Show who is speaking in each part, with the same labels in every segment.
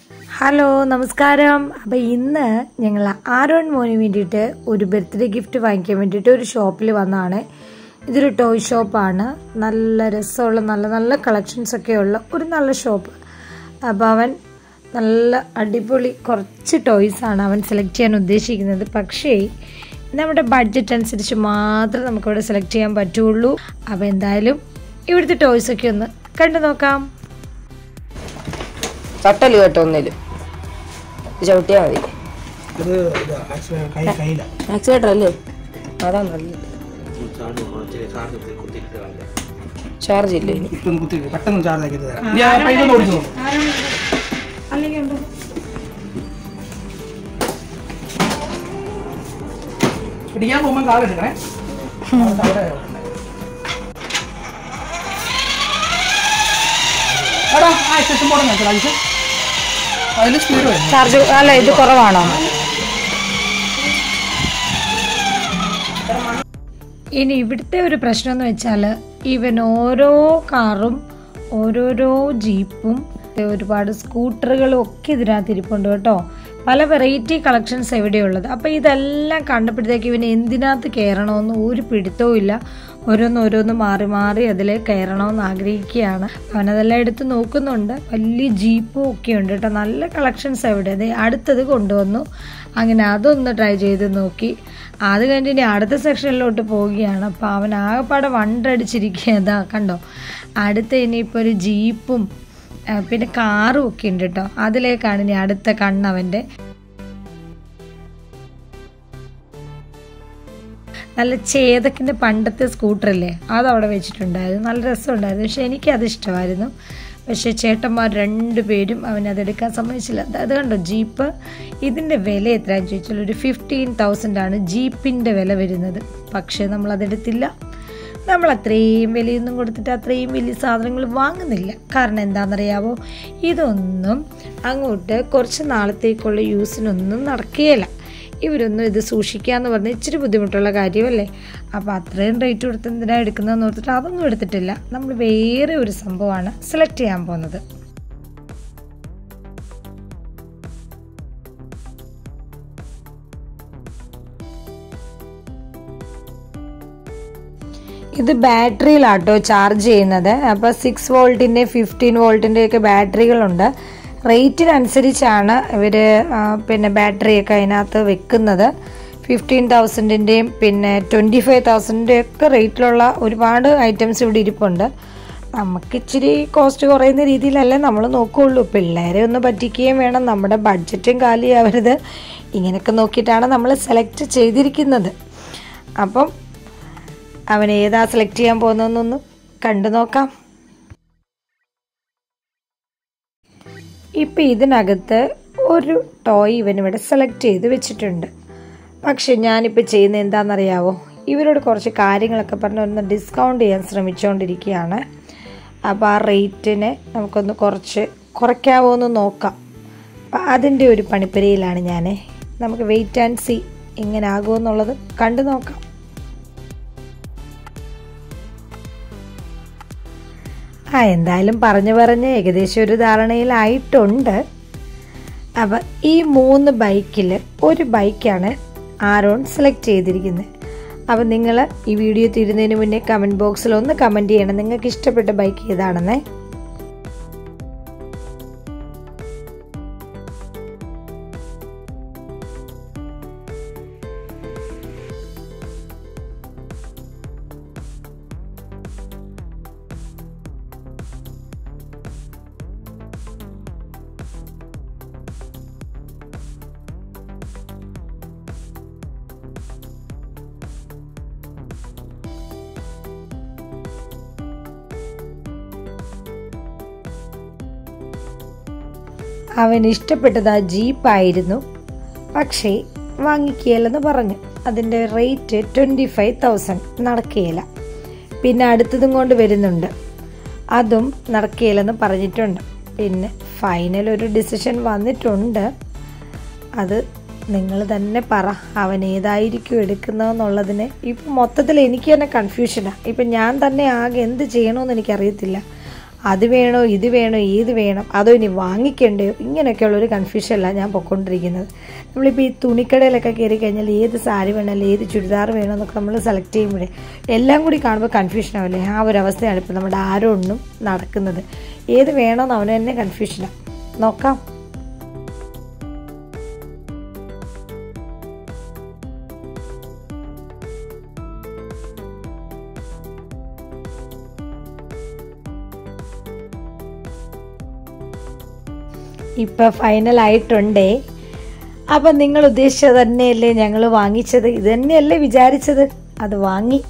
Speaker 1: hello നമസ്കാരം അപ്പം ഇന്ന് ഞങ്ങൾ ആരോൺ മോന് വേണ്ടിയിട്ട് ഒരു ബർത്ത്ഡേ ഗിഫ്റ്റ് വാങ്ങിക്കാൻ വേണ്ടിയിട്ട് ഒരു ഷോപ്പിൽ വന്നതാണ് ഇതൊരു ടോയ് ഷോപ്പാണ് നല്ല രസമുള്ള നല്ല നല്ല കളക്ഷൻസ് ഒക്കെ ഉള്ള ഒരു നല്ല ഷോപ്പ് അപ്പോൾ അവൻ നല്ല അടിപൊളി കുറച്ച് ടോയ്സ് ആണ് അവൻ സെലക്ട് ചെയ്യാൻ ഉദ്ദേശിക്കുന്നത് പക്ഷേ നമ്മുടെ ബഡ്ജറ്റ് അനുസരിച്ച് മാത്രമേ നമുക്കിവിടെ സെലക്ട് ചെയ്യാൻ പറ്റുള്ളൂ അപ്പോൾ എന്തായാലും ഇവിടുത്തെ ടോയ്സ് ഒക്കെ ഒന്ന് കണ്ടു നോക്കാം
Speaker 2: ചട്ടല് കേട്ടോ ഒന്നില് ചവിട്ടിയാ മതി
Speaker 3: ഇത് ഇത് ആക്സിഡന്റ് കൈ കയ്യില
Speaker 2: ആക്സിലേറ്റർ അല്ലേ അതാ നല്ലത് ചാർജ് ഇല്ലേ ഇനി
Speaker 3: ഇപ്പം കുത്തി പെട്ടെന്ന് ചാർജ് ആക്കി തരാം ഞാൻ ആ പൈസ ഓടിച്ചു പിടിക്കാൻ പോകുമ്പോൾ കാർ എടുക്കണേ അവിടെ എടാ ആ സെഷൻ ബോർഡ് നോക്കാം ഐസ് അതിൽ സ്പീഡ് വരുന്നു
Speaker 1: ചാർജ് അല്ല ഇത് കുറവാണോ ഇനി ഇവിടുത്തെ ഒരു പ്രശ്നം എന്ന് വെച്ചാൽ ഇവൻ ഓരോ കാറും ഓരോരോ ജീപ്പും ഒരുപാട് സ്കൂട്ടറുകളും ഒക്കെ ഇതിനകത്ത് ഇരിപ്പുണ്ട് കേട്ടോ പല വെറൈറ്റി കളക്ഷൻസ് എവിടെയുള്ളത് അപ്പോൾ ഇതെല്ലാം കണ്ടപ്പോഴത്തേക്ക് ഇവന് എന്തിനകത്ത് കയറണമെന്ന് ഒരു പിടുത്തവും ഇല്ല ഓരോന്ന് ഓരോന്ന് മാറി മാറി അതിൽ കയറണമെന്ന് ആഗ്രഹിക്കുകയാണ് അവനതെല്ലാം എടുത്ത് നോക്കുന്നുണ്ട് വലിയ ജീപ്പും ഒക്കെ ഉണ്ട് കേട്ടോ നല്ല കളക്ഷൻസ് എവിടെ അതെ അടുത്തത് കൊണ്ടുവന്നു അങ്ങനെ അതൊന്ന് ട്രൈ ചെയ്ത് നോക്കി അത് കഴിഞ്ഞ് ഇനി അടുത്ത സെക്ഷനിലോട്ട് പോവുകയാണ് അപ്പോൾ അവൻ ആകെപ്പാടെ വണ്ടടിച്ചിരിക്കുക ഇതാ കണ്ടോ അടുത്ത ഇനിയിപ്പോൾ ഒരു ജീപ്പും ആ, പിന്നെ കാറും ഒക്കെ ഉണ്ട് കേട്ടോ അതിലേക്കാണ് ഇനി അടുത്ത കണ്ണവൻ്റെ നല്ല ചേതക്കിൻ്റെ പണ്ടത്തെ സ്കൂട്ടറല്ലേ അതവിടെ വെച്ചിട്ടുണ്ടായിരുന്നു നല്ല രസമുണ്ടായിരുന്നു പക്ഷെ എനിക്കത് ഇഷ്ടമായിരുന്നു പക്ഷേ ചേട്ടന്മാർ രണ്ടുപേരും അവനതെടുക്കാൻ സമ്മതിച്ചില്ല അത് അത് കണ്ടോ ജീപ്പ് ഇതിൻ്റെ വില എത്രയാണെന്ന് ചോദിച്ചാൽ ഒരു ഫിഫ്റ്റീൻ തൗസൻഡ് ആണ് ജീപ്പിൻ്റെ വില വരുന്നത് പക്ഷേ നമ്മളതെടുത്തില്ല നമ്മൾ അത്രയും വിലയൊന്നും കൊടുത്തിട്ട് അത്രയും വലിയ സാധനങ്ങൾ വാങ്ങുന്നില്ല കാരണം എന്താണെന്നറിയാവോ ഇതൊന്നും അങ്ങോട്ട് കുറച്ച് നാളത്തേക്കുള്ള യൂസിനൊന്നും നടക്കുകയില്ല ഇവരൊന്നും ഇത് സൂക്ഷിക്കാന്ന് പറഞ്ഞാൽ ഇച്ചിരി ബുദ്ധിമുട്ടുള്ള കാര്യമല്ലേ അപ്പോൾ അത്രയും റേറ്റ് കൊടുത്ത് എന്തിനാണ് എടുക്കുന്നതെന്ന് ഓർത്തിട്ട് അതൊന്നും എടുത്തിട്ടില്ല നമ്മൾ വേറെ ഒരു സംഭവമാണ് സെലക്ട് ചെയ്യാൻ പോകുന്നത് ഇത് ബാറ്ററിയിലാട്ടോ ചാർജ് ചെയ്യുന്നത് അപ്പോൾ സിക്സ് വോൾട്ടിൻ്റെ ഫിഫ്റ്റീൻ വോൾട്ടിൻ്റെ ഒക്കെ ബാറ്ററികളുണ്ട് റേറ്റിനനുസരിച്ചാണ് ഇവർ പിന്നെ ബാറ്ററിയൊക്കെ അതിനകത്ത് വെക്കുന്നത് ഫിഫ്റ്റീൻ തൗസൻഡിൻ്റെയും പിന്നെ ട്വൻറ്റി ഫൈവ് തൗസൻഡിൻ്റെയും ഒക്കെ റേറ്റിലുള്ള ഒരുപാട് ഐറ്റംസ് ഇവിടെ ഇരിപ്പുണ്ട് നമുക്ക് ഇച്ചിരി കോസ്റ്റ് കുറയുന്ന രീതിയിലല്ലേ നമ്മൾ നോക്കുകയുള്ളൂ പിള്ളേരെ ഒന്ന് പറ്റിക്കുകയും വേണം നമ്മുടെ ബഡ്ജറ്റും കാലിയാവരുത് ഇങ്ങനെയൊക്കെ നോക്കിയിട്ടാണ് നമ്മൾ സെലക്ട് ചെയ്തിരിക്കുന്നത് അപ്പം അവൻ ഏതാ സെലക്ട് ചെയ്യാൻ പോകുന്നതെന്നൊന്ന് കണ്ടു നോക്കാം ഇപ്പം ഇതിനകത്ത് ഒരു ടോയ് ഇവൻ ഇവിടെ സെലക്ട് ചെയ്ത് വെച്ചിട്ടുണ്ട് പക്ഷെ ഞാനിപ്പോൾ ചെയ്യുന്ന എന്താണെന്നറിയാവോ ഇവരോട് കുറച്ച് കാര്യങ്ങളൊക്കെ പറഞ്ഞ് ഒന്ന് ഡിസ്കൗണ്ട് ചെയ്യാൻ ശ്രമിച്ചുകൊണ്ടിരിക്കുകയാണ് അപ്പോൾ ആ റേറ്റിനെ നമുക്കൊന്ന് കുറച്ച് കുറയ്ക്കാവോ എന്ന് നോക്കാം അപ്പം അതിൻ്റെ ഒരു പണിപ്പരയിലാണ് ഞാൻ നമുക്ക് വെയിറ്റ് ആൻഡ് സി എങ്ങനെ ആകുമെന്നുള്ളത് കണ്ടു നോക്കാം ആ എന്തായാലും പറഞ്ഞു പറഞ്ഞ് ഏകദേശം ഒരു ധാരണയിലായിട്ടുണ്ട് അപ്പം ഈ മൂന്ന് ബൈക്കിൽ ഒരു ബൈക്കാണ് ആരോൺ സെലക്ട് ചെയ്തിരിക്കുന്നത് അപ്പം നിങ്ങൾ ഈ വീഡിയോ തീരുന്നതിന് മുന്നേ കമൻറ്റ് ബോക്സിൽ ഒന്ന് കമൻറ്റ് ചെയ്യണം നിങ്ങൾക്ക് ഇഷ്ടപ്പെട്ട ബൈക്ക് ഏതാണെന്നേ അവന് ഇഷ്ടപ്പെട്ടത് ആ ജീപ്പായിരുന്നു പക്ഷേ വാങ്ങിക്കുകയില്ലെന്ന് പറഞ്ഞു അതിൻ്റെ റേറ്റ് ട്വൻറ്റി ഫൈവ് തൗസൻഡ് നടക്കുകയില്ല പിന്നെ അടുത്തതും കൊണ്ട് വരുന്നുണ്ട് അതും നടക്കുകയില്ലെന്ന് പറഞ്ഞിട്ടുണ്ട് പിന്നെ ഫൈനൽ ഒരു ഡിസിഷൻ വന്നിട്ടുണ്ട് അത് നിങ്ങൾ തന്നെ പറ അവൻ ഏതായിരിക്കും എടുക്കുന്നതെന്നുള്ളതിന് ഇപ്പം മൊത്തത്തിൽ എനിക്ക് തന്നെ കൺഫ്യൂഷനാണ് ഇപ്പം ഞാൻ തന്നെ ആകെ എന്ത് ചെയ്യണമെന്ന് എനിക്കറിയത്തില്ല അത് വേണോ ഇത് വേണോ ഏത് വേണം അതോ ഇനി വാങ്ങിക്കണ്ടയോ ഇങ്ങനെയൊക്കെയുള്ളൊരു കൺഫ്യൂഷനല്ല ഞാൻ പൊയ്ക്കൊണ്ടിരിക്കുന്നത് നമ്മളിപ്പോൾ ഈ തുണിക്കടയിലൊക്കെ കയറി കഴിഞ്ഞാൽ ഏത് സാരി വേണം അല്ലെങ്കിൽ ഏത് ചുരിദാർ വേണം എന്നൊക്കെ നമ്മൾ സെലക്ട് ചെയ്യുമ്പോഴേ എല്ലാം കൂടി കാണുമ്പോൾ കൺഫ്യൂഷൻ ആവില്ലേ ആ ഒരു അവസ്ഥയാണ് ഇപ്പോൾ നമ്മുടെ ആരോണിനും നടക്കുന്നത് ഏത് വേണമെന്ന് അവന് തന്നെ കൺഫ്യൂഷനാണ് നോക്കാം ഇപ്പൊ ഫൈനൽ ആയിട്ടുണ്ടേ അപ്പൊ നിങ്ങൾ ഉദ്ദേശിച്ചത് തന്നെയല്ലേ ഞങ്ങൾ വാങ്ങിച്ചത് ഇത് തന്നെയല്ലേ വിചാരിച്ചത് അത് വാങ്ങി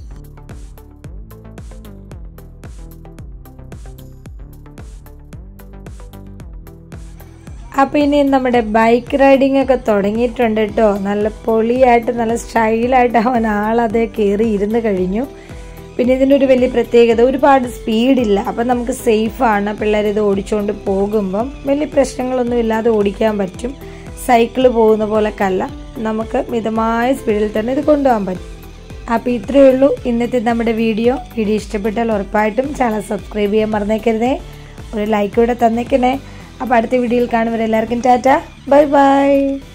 Speaker 1: അപ്പൊ ഇനി നമ്മുടെ ബൈക്ക് റൈഡിംഗ് ഒക്കെ തുടങ്ങിയിട്ടുണ്ട് കേട്ടോ നല്ല പൊളിയായിട്ട് നല്ല സ്റ്റൈലായിട്ട് അവൻ ആളതേ കയറി ഇരുന്ന് കഴിഞ്ഞു പിന്നെ ഇതിനൊരു വലിയ പ്രത്യേകത ഒരുപാട് സ്പീഡില്ല അപ്പം നമുക്ക് സേഫാണ് പിള്ളേർ ഇത് ഓടിച്ചുകൊണ്ട് പോകുമ്പം വലിയ പ്രശ്നങ്ങളൊന്നും ഇല്ലാതെ ഓടിക്കാൻ പറ്റും സൈക്കിള് പോകുന്ന പോലെ കല്ല നമുക്ക് മിതമായ സ്പീഡിൽ തന്നെ ഇത് കൊണ്ടുപോകാൻ പറ്റും അപ്പോൾ ഇത്രയേ ഉള്ളൂ ഇന്നത്തെ നമ്മുടെ വീഡിയോ വീഡിയോ ഇഷ്ടപ്പെട്ടാൽ ഉറപ്പായിട്ടും ചാനൽ സബ്സ്ക്രൈബ് ചെയ്യാൻ മറന്നേക്കരുതേ ഒരു ലൈക്ക് കൂടെ തന്നേക്കണേ അപ്പോൾ അടുത്ത വീഡിയോയിൽ കാണുമ്പോൾ എല്ലാവർക്കും ടാറ്റ ബൈ ബൈ